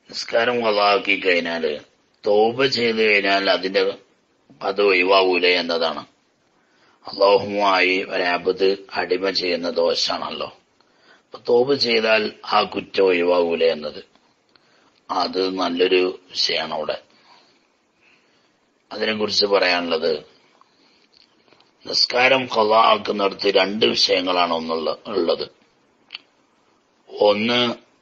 നിസ്കാരം കൊള്ളാക്കി കഴിഞ്ഞാല് തോപ ചെയ്തു കഴിഞ്ഞാൽ അതിന്റെ അത് ഒഴിവാവൂലേ എന്നതാണ് അള്ളാഹുമായി ഒരാപത് അടിമ ചെയ്യുന്ന ദോഷാണല്ലോ അപ്പൊ തോപ് ചെയ്താൽ ആ കുറ്റം ഒഴിവാകൂലേ എന്നത് അത് നല്ലൊരു വിഷയമാണ് അവിടെ അതിനെക്കുറിച്ച് പറയാനുള്ളത് നിസ്കാരം കൊല ആക്കുന്നിടത്ത് രണ്ട് വിഷയങ്ങളാണ് ഒന്നുള്ള ഉള്ളത് ഒന്ന്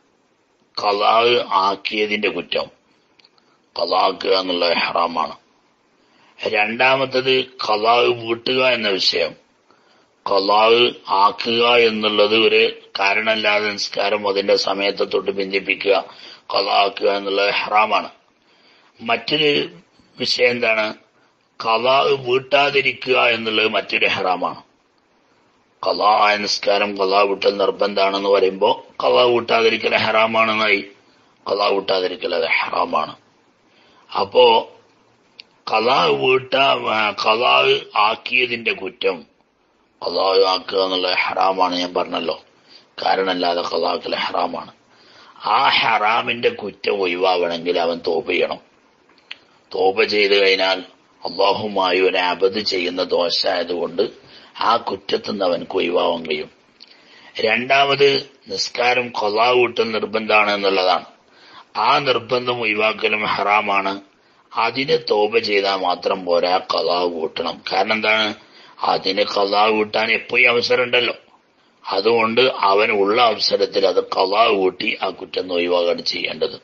കലാഹ് ആക്കിയതിന്റെ കുറ്റം കലാക്കുക എന്നുള്ള ഹറാമാണ് രണ്ടാമത്തത് കലാഹ് വീട്ടുക എന്ന വിഷയം കലാഹ് ആക്കുക എന്നുള്ളത് ഒരു കാരണമില്ലാതെ നിസ്കാരം അതിന്റെ സമയത്തെ തൊട്ട് ബന്ധിപ്പിക്കുക കലാക്കുക എന്നുള്ളത് ഹറാമാണ് മറ്റൊരു വിഷയം എന്താണ് കലാഹ് വീട്ടാതിരിക്കുക എന്നുള്ളത് മറ്റൊരു ഹറാമാണ് കലാ ആയ നിസ്കാരം കലാ വിട്ടൽ നിർബന്ധമാണെന്ന് പറയുമ്പോൾ കലാ വിട്ടാതിരിക്കൽ ഹറാമാണെന്നായി കലാ വിട്ടാതിരിക്കൽ അത് ഹറാമാണ് അപ്പോ കലാ വീട്ട കലാ ആക്കിയതിന്റെ കുറ്റം കലാ ആക്കുക എന്നുള്ളത് ഹറാമാണ് ഞാൻ പറഞ്ഞല്ലോ കാരണമല്ലാതെ കലാക്കൽ ഹറാമാണ് ആ ഹറാമിന്റെ കുറ്റം ഒഴിവാകണമെങ്കിൽ അവൻ തോപ ചെയ്യണം തോപ ചെയ്തു കഴിഞ്ഞാൽ അള്ളാഹുമായി ഒരു അബദ് ചെയ്യുന്ന ദോഷമായതുകൊണ്ട് ആ കുറ്റത്തിൽ നിന്ന് അവൻക്ക് ഒഴിവാവാൻ കഴിയും രണ്ടാമത് നിസ്കാരം കൊലാ കൂട്ടൽ നിർബന്ധമാണ് എന്നുള്ളതാണ് ആ നിർബന്ധം ഒഴിവാക്കലും ഹറാമാണ് അതിന് തോപ ചെയ്താൽ മാത്രം പോരാ കലാ കൂട്ടണം കാരണം എന്താണ് അതിന് കലാ കൂട്ടാൻ എപ്പോഴും അവസരമുണ്ടല്ലോ അതുകൊണ്ട് അവൻ ഉള്ള അവസരത്തിൽ അത് കലാ കൂട്ടി ആ കുറ്റം ഒഴിവാക്കാണ് ചെയ്യേണ്ടത്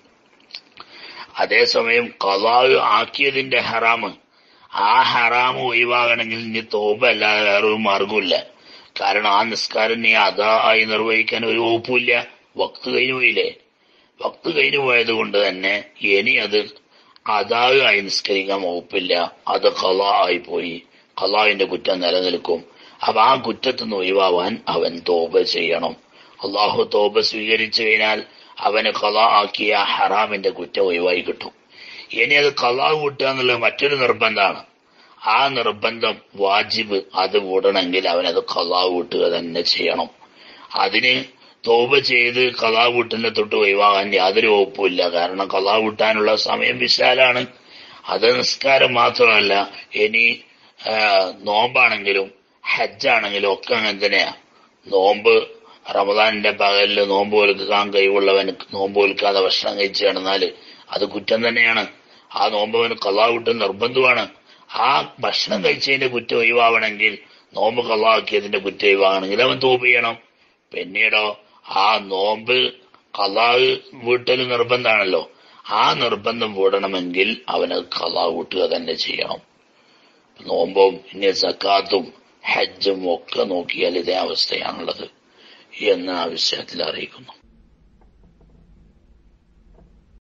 അതേസമയം കലാഹ് ആക്കിയതിന്റെ ഹറാമ് ആ ഹറാമ് ഒഴിവാകണമെങ്കിൽ ഇനി തോപ അല്ലാതെ വേറൊരു മാർഗമില്ല കാരണം ആ നിസ്കാരം നീ അതായി നിർവഹിക്കാൻ ഒരു വകുപ്പില്ല വക്ത് കഴിഞ്ഞു പോയില്ലേ വക്ത് കഴിഞ്ഞു പോയത് കൊണ്ട് തന്നെ ഇനി അത് അതായി നിസ്കരിക്കാൻ വകുപ്പില്ല അത് കല ആയി പോയി കലാവിന്റെ കുറ്റം നിലനിൽക്കും അപ്പൊ ആ കുറ്റത്തിൽ നിന്ന് ഒഴിവാവാൻ അവൻ തോപ ചെയ്യണം അള്ളാഹു തോപ സ്വീകരിച്ചു കഴിഞ്ഞാൽ അവന് കല ആക്കിയ ഹറാമിന്റെ കുറ്റം ഒഴിവായി കിട്ടും ഇനി അത് കലാ കൂട്ടുക എന്നുള്ളത് മറ്റൊരു നിർബന്ധമാണ് ആ നിർബന്ധം വാജിബ് അത് കൂടണമെങ്കിൽ അവനത് കലാ കൂട്ടുക തന്നെ ചെയ്യണം അതിന് തോപ ചെയ്ത് കലാ കൂട്ടുന്ന തൊട്ട് ഒഴിവാകാൻ യാതൊരു വകുപ്പുമില്ല കാരണം കലാ കൂട്ടാനുള്ള സമയം വിശാലാണ് അത് നിസ്കാരം മാത്രമല്ല ഇനി നോമ്പാണെങ്കിലും ഹജ്ജാണെങ്കിലും ഒക്കെ അങ്ങനെ തന്നെയാ നോമ്പ് റമദാനിന്റെ പകലിൽ നോമ്പ് ഒലുക്കാൻ കഴിവുള്ളവന് നോമ്പ് ഒലുക്കാതെ ഭക്ഷണം കഴിച്ചു കിടന്നാൽ അത് കുറ്റം തന്നെയാണ് ആ നോമ്പവന് കലാ വിട്ട് നിർബന്ധമാണ് ആ ഭക്ഷണം കഴിച്ചതിന്റെ കുറ്റം ഒഴിവാവണമെങ്കിൽ നോമ്പ് കലാക്കിയതിന്റെ കുറ്റം ഒഴിവാകണമെങ്കിൽ അവൻ തോപ് ചെയ്യണം പിന്നീടോ ആ നോമ്പ് കലാ വീട്ടൽ നിർബന്ധമാണല്ലോ ആ നിർബന്ധം വീടണമെങ്കിൽ അവന് കലാ വീട്ടുക തന്നെ ചെയ്യണം നോമ്പും ഇനി സക്കാത്തും ഹജ്ജും ഒക്കെ നോക്കിയാൽ ഇതേ അവസ്ഥയാണുള്ളത് എന്ന് ആ വിഷയത്തിൽ അറിയിക്കുന്നു